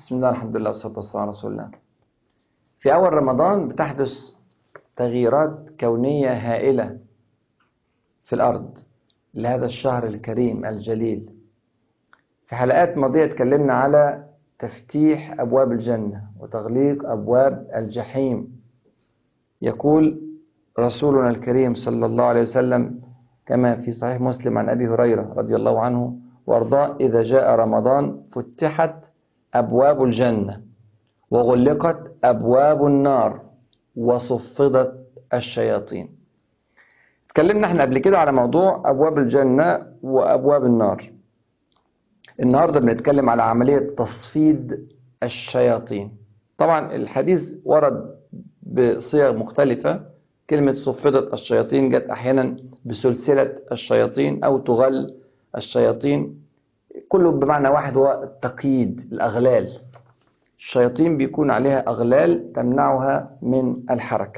بسم الله الحمد لله والصلاة والسلام على رسول الله في أول رمضان بتحدث تغييرات كونية هائلة في الأرض لهذا الشهر الكريم الجليل في حلقات ماضية اتكلمنا على تفتيح أبواب الجنة وتغليق أبواب الجحيم يقول رسولنا الكريم صلى الله عليه وسلم كما في صحيح مسلم عن أبي هريرة رضي الله عنه وارضاه إذا جاء رمضان فتحت أبواب الجنة وغلقت أبواب النار وصفدت الشياطين اتكلمنا احنا قبل كده على موضوع أبواب الجنة وأبواب النار النهاردة بنتكلم على عملية تصفيد الشياطين طبعا الحديث ورد بصيغ مختلفة كلمة صفدت الشياطين جت أحيانا بسلسلة الشياطين أو تغل الشياطين كله بمعنى واحد هو التقييد الأغلال الشياطين بيكون عليها أغلال تمنعها من الحركة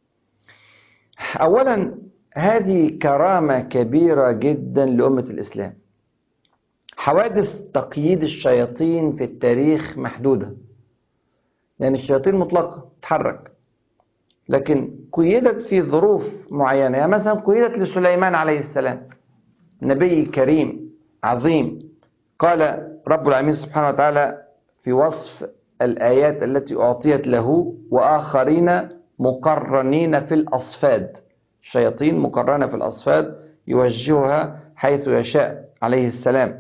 أولا هذه كرامة كبيرة جدا لأمة الإسلام حوادث تقييد الشياطين في التاريخ محدودة يعني الشياطين مطلقة تتحرك لكن قيدت في ظروف معينة يعني مثلا قيدت لسليمان عليه السلام نبي كريم عظيم قال رب العالمين سبحانه وتعالى في وصف الآيات التي أعطيت له وآخرين مقرنين في الأصفاد الشياطين مقرنة في الأصفاد يوجهها حيث يشاء عليه السلام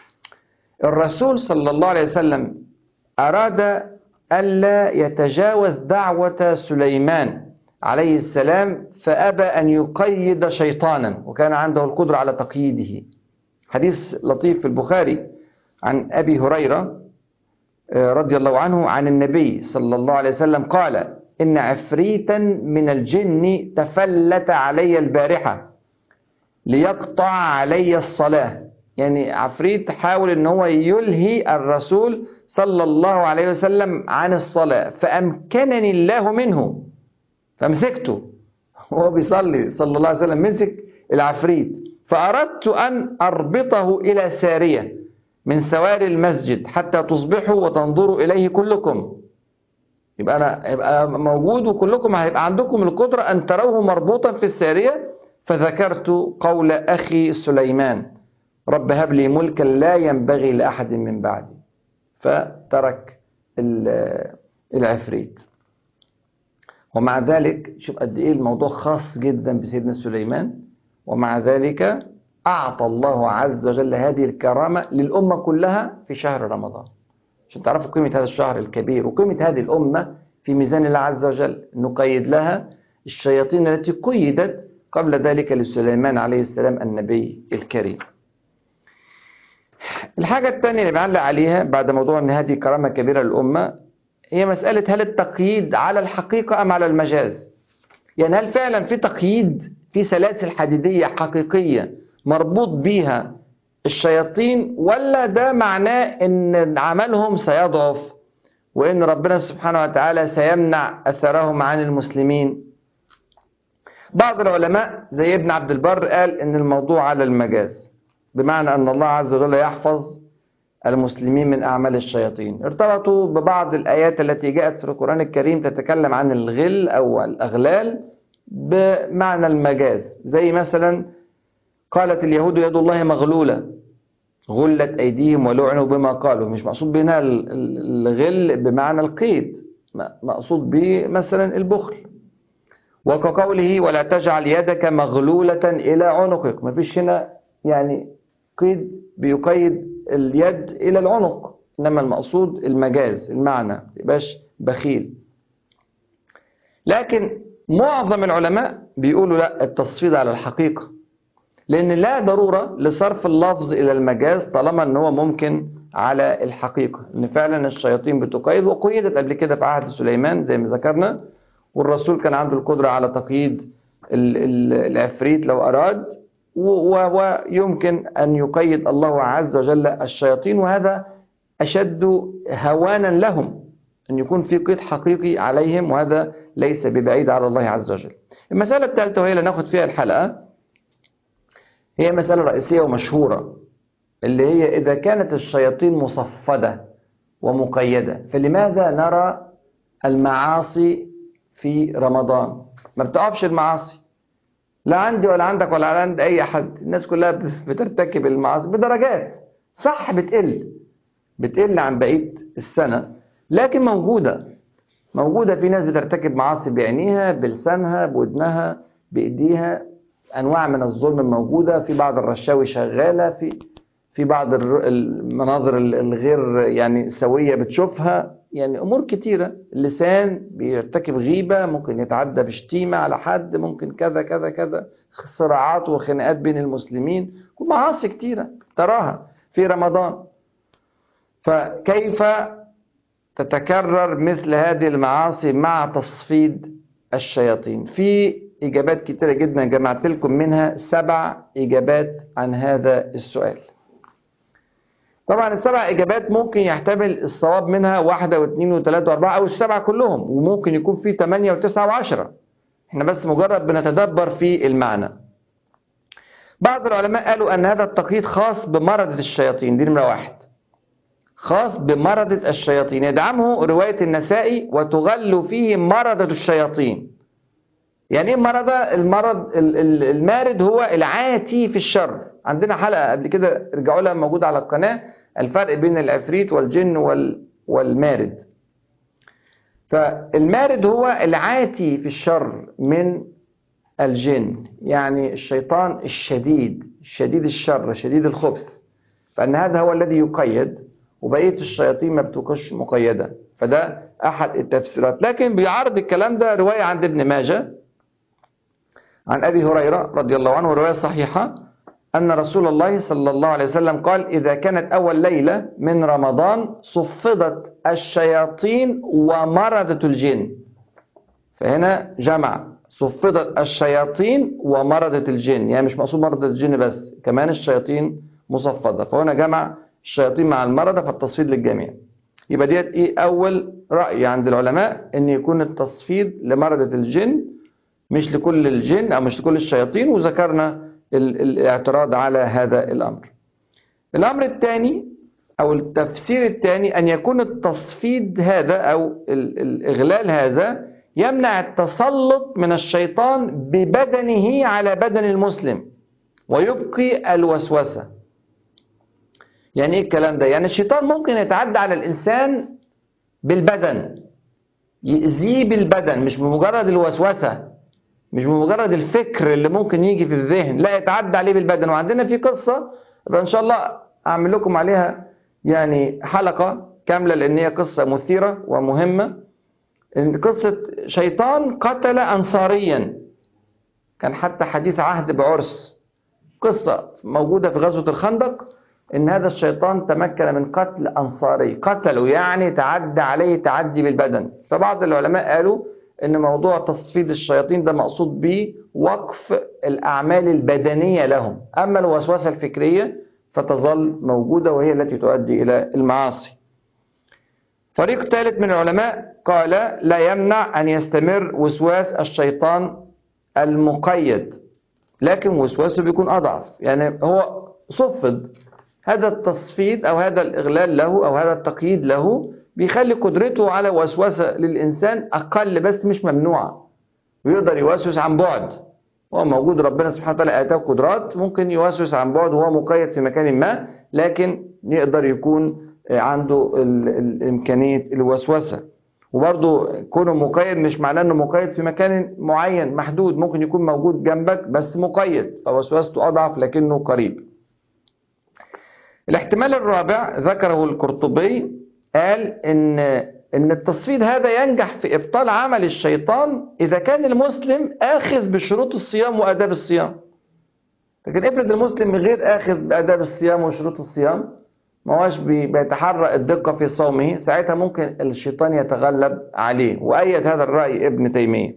الرسول صلى الله عليه وسلم أراد ألا يتجاوز دعوة سليمان عليه السلام فأبى أن يقيد شيطانا وكان عنده القدرة على تقييده حديث لطيف في البخاري عن أبي هريرة رضي الله عنه عن النبي صلى الله عليه وسلم قال إن عفريتا من الجن تفلت علي البارحة ليقطع علي الصلاة يعني عفريت حاول ان هو يلهي الرسول صلى الله عليه وسلم عن الصلاة فأمكنني الله منه فمسكته وهو بيصلي صلى الله عليه وسلم مسك العفريت فأردت أن أربطه إلى سارية من سواري المسجد حتى تصبحوا وتنظروا إليه كلكم يبقى أنا يبقى موجود وكلكم هيبقى عندكم القدرة أن تروه مربوطا في السارية فذكرت قول أخي سليمان رب هب لي ملكا لا ينبغي لأحد من بعدي فترك العفريت ومع ذلك شوف قد ايه الموضوع خاص جدا بسيدنا سليمان ومع ذلك أعطى الله عز وجل هذه الكرامة للأمة كلها في شهر رمضان عشان تعرفوا قيمة هذا الشهر الكبير وقيمة هذه الأمة في ميزان الله عز وجل نقيد لها الشياطين التي قيدت قبل ذلك لسليمان عليه السلام النبي الكريم الحاجة الثانية اللي بعلق عليها بعد موضوع أن هذه كرامة كبيرة للأمة هي مسألة هل التقييد على الحقيقة أم على المجاز يعني هل فعلا في تقييد في سلاسل حديدية حقيقية مربوط بيها الشياطين ولا ده معناه ان عملهم سيضعف وان ربنا سبحانه وتعالى سيمنع اثرهم عن المسلمين بعض العلماء زي ابن عبد البر قال ان الموضوع على المجاز بمعنى ان الله عز وجل يحفظ المسلمين من اعمال الشياطين ارتبطوا ببعض الايات التي جاءت في القران الكريم تتكلم عن الغل او الاغلال بمعنى المجاز زي مثلا قالت اليهود يد الله مغلولة غلت أيديهم ولعنوا بما قالوا مش مقصود بنا الغل بمعنى القيد مقصود به مثلا البخل وكقوله ولا تجعل يدك مغلولة إلى عنقك ما فيش هنا يعني قيد بيقيد اليد إلى العنق إنما المقصود المجاز المعنى يبقاش بخيل لكن معظم العلماء بيقولوا لا التصفيد على الحقيقة لأن لا ضرورة لصرف اللفظ إلى المجاز طالما أن هو ممكن على الحقيقة أن فعلا الشياطين بتقيد وقيدت قبل كده في عهد سليمان زي ما ذكرنا والرسول كان عنده القدرة على تقييد العفريت لو أراد ويمكن أن يقيد الله عز وجل الشياطين وهذا أشد هوانا لهم أن يكون في قيد حقيقي عليهم وهذا ليس ببعيد على الله عز وجل المسألة الثالثة وهي اللي ناخد فيها الحلقة هي مسألة رئيسية ومشهورة اللي هي إذا كانت الشياطين مصفدة ومقيدة فلماذا نرى المعاصي في رمضان ما بتقفش المعاصي لا عندي ولا عندك ولا عند أي حد الناس كلها بترتكب المعاصي بدرجات صح بتقل بتقل عن بقية السنة لكن موجودة موجودة في ناس بترتكب معاصي بعينيها بلسانها بودنها بإيديها أنواع من الظلم موجودة في بعض الرشاوي شغالة في في بعض المناظر الغير يعني سوية بتشوفها يعني أمور كتيرة اللسان بيرتكب غيبة ممكن يتعدى بشتيمة على حد ممكن كذا كذا كذا صراعات وخناقات بين المسلمين ومعاصي كتيرة تراها في رمضان فكيف تتكرر مثل هذه المعاصي مع تصفيد الشياطين في إجابات كتيرة جدا جمعت لكم منها سبع إجابات عن هذا السؤال طبعا السبع إجابات ممكن يحتمل الصواب منها واحدة واثنين وثلاثة وأربعة أو السبعة كلهم وممكن يكون في ثمانية وتسعة وعشرة احنا بس مجرد بنتدبر في المعنى بعض العلماء قالوا أن هذا التقييد خاص بمرضة الشياطين دي نمرة واحد خاص بمرضة الشياطين يدعمه رواية النسائي وتغل فيه مرضة الشياطين يعني ايه مرضة المرض المارد هو العاتي في الشر عندنا حلقة قبل كده ارجعوا لها موجودة على القناة الفرق بين العفريت والجن وال والمارد فالمارد هو العاتي في الشر من الجن يعني الشيطان الشديد شديد الشر شديد الخبث فأن هذا هو الذي يقيد وبقية الشياطين ما بتبقاش مقيدة فده أحد التفسيرات لكن بيعارض الكلام ده رواية عند ابن ماجه عن أبي هريرة رضي الله عنه رواية صحيحة أن رسول الله صلى الله عليه وسلم قال إذا كانت أول ليلة من رمضان صفدت الشياطين ومرضة الجن فهنا جمع صفدت الشياطين ومرضة الجن يعني مش مقصود مرضة الجن بس كمان الشياطين مصفدة فهنا جمع الشياطين مع المرضى فالتصفيد للجميع يبقى ديت ايه اول راي عند العلماء ان يكون التصفيد لمرضى الجن مش لكل الجن او مش لكل الشياطين وذكرنا الاعتراض على هذا الامر الامر الثاني او التفسير الثاني ان يكون التصفيد هذا او الاغلال هذا يمنع التسلط من الشيطان ببدنه على بدن المسلم ويبقي الوسوسه يعني ايه الكلام ده يعني الشيطان ممكن يتعدى على الانسان بالبدن يأذيه بالبدن مش بمجرد الوسوسه مش بمجرد الفكر اللي ممكن يجي في الذهن لا يتعدى عليه بالبدن وعندنا في قصه يبقى ان شاء الله اعمل لكم عليها يعني حلقه كامله لان هي قصه مثيره ومهمه ان قصه شيطان قتل انصاريا كان حتى حديث عهد بعرس قصه موجوده في غزوه الخندق ان هذا الشيطان تمكن من قتل انصاري قتله يعني تعدى عليه تعدي بالبدن فبعض العلماء قالوا ان موضوع تصفيد الشياطين ده مقصود به وقف الاعمال البدنيه لهم اما الوسوسه الفكريه فتظل موجوده وهي التي تؤدي الى المعاصي فريق ثالث من العلماء قال لا يمنع ان يستمر وسواس الشيطان المقيد لكن وسواسه بيكون اضعف يعني هو صفد هذا التصفيد او هذا الاغلال له او هذا التقييد له بيخلي قدرته على وسوسه للانسان اقل بس مش ممنوعه ويقدر يوسوس عن بعد هو موجود ربنا سبحانه وتعالى اتاه قدرات ممكن يوسوس عن بعد وهو مقيد في مكان ما لكن يقدر يكون عنده الامكانيه الوسوسه وبرضه كونه مقيد مش معناه انه مقيد في مكان معين محدود ممكن يكون موجود جنبك بس مقيد فوسوسته اضعف لكنه قريب الاحتمال الرابع ذكره القرطبي قال ان ان التصفيد هذا ينجح في ابطال عمل الشيطان اذا كان المسلم اخذ بشروط الصيام واداب الصيام لكن افرض المسلم غير اخذ باداب الصيام وشروط الصيام ما هوش بيتحرى الدقة في صومه ساعتها ممكن الشيطان يتغلب عليه وأيد هذا الرأي ابن تيمية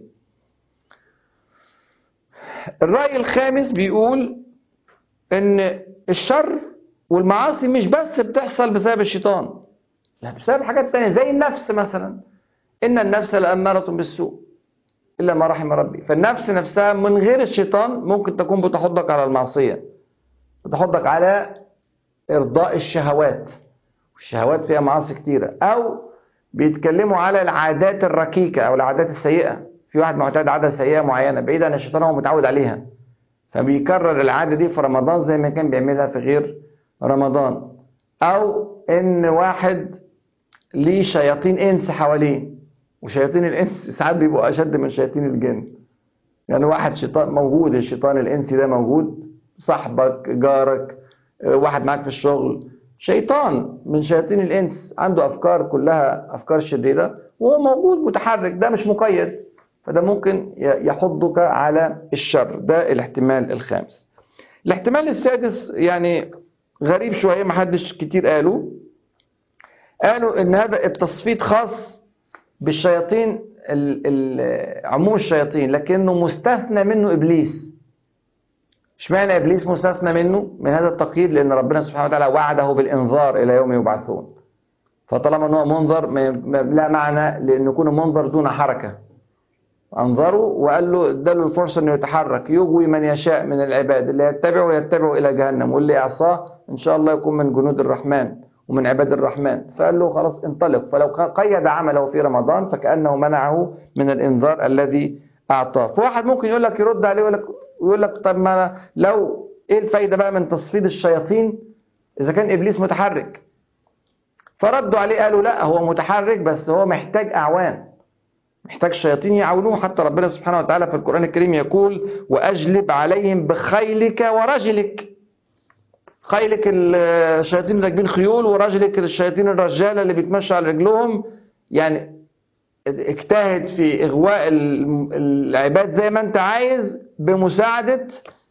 الرأي الخامس بيقول ان الشر والمعاصي مش بس بتحصل بسبب الشيطان لا بسبب حاجات تانية زي النفس مثلا إن النفس لأمارة بالسوء إلا ما رحم ربي فالنفس نفسها من غير الشيطان ممكن تكون بتحضك على المعصية بتحضك على إرضاء الشهوات والشهوات فيها معاصي كتيرة أو بيتكلموا على العادات الركيكة أو العادات السيئة في واحد معتاد عادة سيئة معينة بعيد عن الشيطان هو متعود عليها فبيكرر العادة دي في رمضان زي ما كان بيعملها في غير رمضان أو إن واحد ليه شياطين إنس حواليه وشياطين الإنس ساعات بيبقوا أشد من شياطين الجن يعني واحد شيطان موجود الشيطان الإنسي ده موجود صاحبك جارك واحد معاك في الشغل شيطان من شياطين الإنس عنده أفكار كلها أفكار شريرة وهو موجود متحرك ده مش مقيد فده ممكن يحضك على الشر ده الاحتمال الخامس الاحتمال السادس يعني غريب شوية ما حدش كتير قالوا قالوا ان هذا التصفيد خاص بالشياطين عموم الشياطين لكنه مستثنى منه ابليس اشمعنى ابليس مستثنى منه من هذا التقييد لان ربنا سبحانه وتعالى وعده بالانذار الى يوم يبعثون فطالما ان هو منظر لا معنى لان يكون منظر دون حركه انظره وقال له اداله الفرصه انه يتحرك يغوي من يشاء من العباد اللي يتبعه يتبعه الى جهنم واللي يعصاه ان شاء الله يكون من جنود الرحمن ومن عباد الرحمن فقال له خلاص انطلق فلو قيد عمله في رمضان فكانه منعه من الانذار الذي اعطاه فواحد ممكن يقول لك يرد عليه ويقول لك ويقول لك طب ما لو ايه الفايده بقى من تصفيد الشياطين اذا كان ابليس متحرك فردوا عليه قالوا لا هو متحرك بس هو محتاج اعوان محتاج شياطين يعاونوه حتى ربنا سبحانه وتعالى في القرآن الكريم يقول وأجلب عليهم بخيلك ورجلك خيلك الشياطين راكبين خيول ورجلك الشياطين الرجالة اللي بيتمشى على رجلهم يعني اجتهد في إغواء العباد زي ما أنت عايز بمساعدة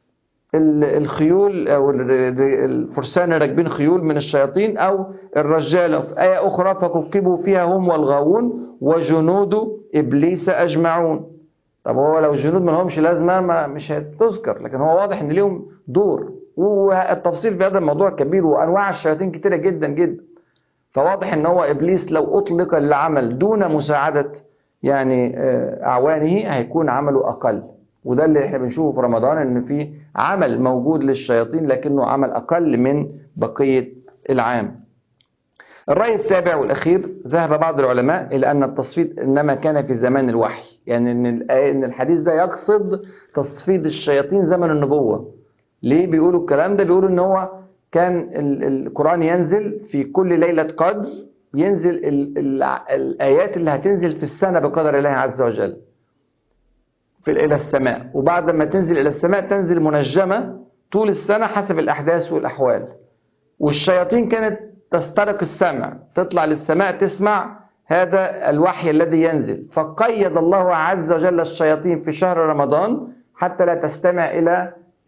الخيول أو الفرسان راكبين خيول من الشياطين أو الرجالة في آية أخرى فكبكبوا فيها هم والغاوون وجنود إبليس أجمعون طب هو لو الجنود ما لهمش لازمة ما مش هتذكر لكن هو واضح إن ليهم دور والتفصيل في هذا الموضوع كبير وأنواع الشياطين كتيرة جدا جدا فواضح إن هو إبليس لو أطلق للعمل دون مساعدة يعني أعوانه هيكون عمله أقل وده اللي احنا بنشوفه في رمضان ان في عمل موجود للشياطين لكنه عمل اقل من بقيه العام. الراي السابع والاخير ذهب بعض العلماء الى ان التصفيد انما كان في زمان الوحي، يعني ان ان الحديث ده يقصد تصفيد الشياطين زمن النبوه. ليه بيقولوا الكلام ده؟ بيقولوا ان هو كان القران ينزل في كل ليله قدر ينزل ال ال الايات اللي هتنزل في السنه بقدر الله عز وجل. في إلى السماء وبعد ما تنزل إلى السماء تنزل منجمة طول السنة حسب الأحداث والأحوال والشياطين كانت تسترق السمع تطلع للسماء تسمع هذا الوحي الذي ينزل فقيد الله عز وجل الشياطين في شهر رمضان حتى لا تستمع إلى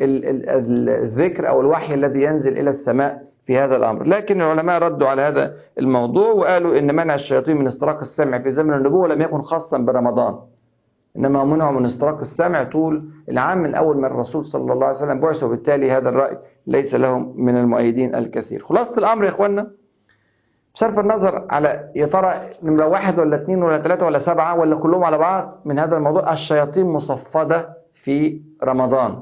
الذكر أو الوحي الذي ينزل إلى السماء في هذا الأمر لكن العلماء ردوا على هذا الموضوع وقالوا إن منع الشياطين من استراق السمع في زمن النبوة لم يكن خاصا برمضان إنما منعوا من استراق السمع طول العام من أول ما الرسول صلى الله عليه وسلم بعث وبالتالي هذا الرأي ليس لهم من المؤيدين الكثير خلاصة الأمر يا إخوانا بصرف النظر على يا ترى نمرة واحد ولا اثنين ولا ثلاثة ولا سبعة ولا كلهم على بعض من هذا الموضوع الشياطين مصفدة في رمضان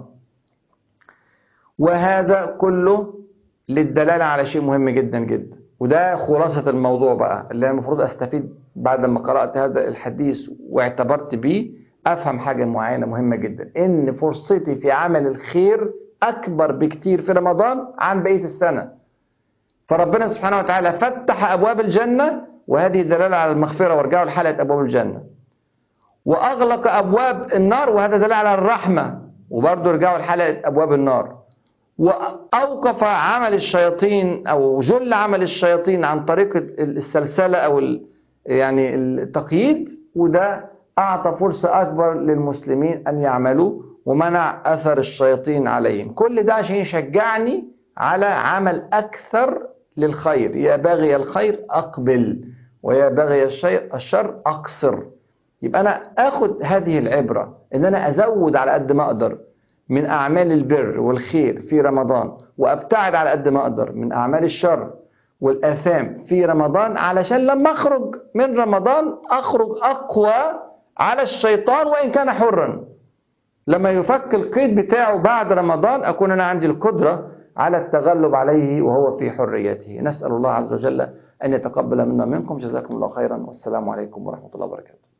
وهذا كله للدلالة على شيء مهم جدا جدا وده خلاصة الموضوع بقى اللي المفروض أستفيد بعد ما قرأت هذا الحديث واعتبرت بيه أفهم حاجة معينة مهمة جدا إن فرصتي في عمل الخير أكبر بكتير في رمضان عن بقية السنة فربنا سبحانه وتعالى فتح أبواب الجنة وهذه دلالة على المغفرة وارجعوا لحلقة أبواب الجنة وأغلق أبواب النار وهذا دلالة على الرحمة وبرضه ارجعوا لحلقة أبواب النار وأوقف عمل الشياطين أو جل عمل الشياطين عن طريق السلسلة أو يعني التقييد وده أعطى فرصة أكبر للمسلمين أن يعملوا ومنع أثر الشياطين عليهم كل ده عشان يشجعني على عمل أكثر للخير يا باغي الخير أقبل ويا باغي الشر أقصر يبقى أنا أخد هذه العبرة إن أنا أزود على قد ما أقدر من أعمال البر والخير في رمضان وأبتعد على قد ما أقدر من أعمال الشر والآثام في رمضان علشان لما أخرج من رمضان أخرج أقوى على الشيطان وإن كان حرا لما يفك القيد بتاعه بعد رمضان أكون أنا عندي القدرة على التغلب عليه وهو في حريته نسأل الله عز وجل أن يتقبل منا منكم جزاكم الله خيرا والسلام عليكم ورحمة الله وبركاته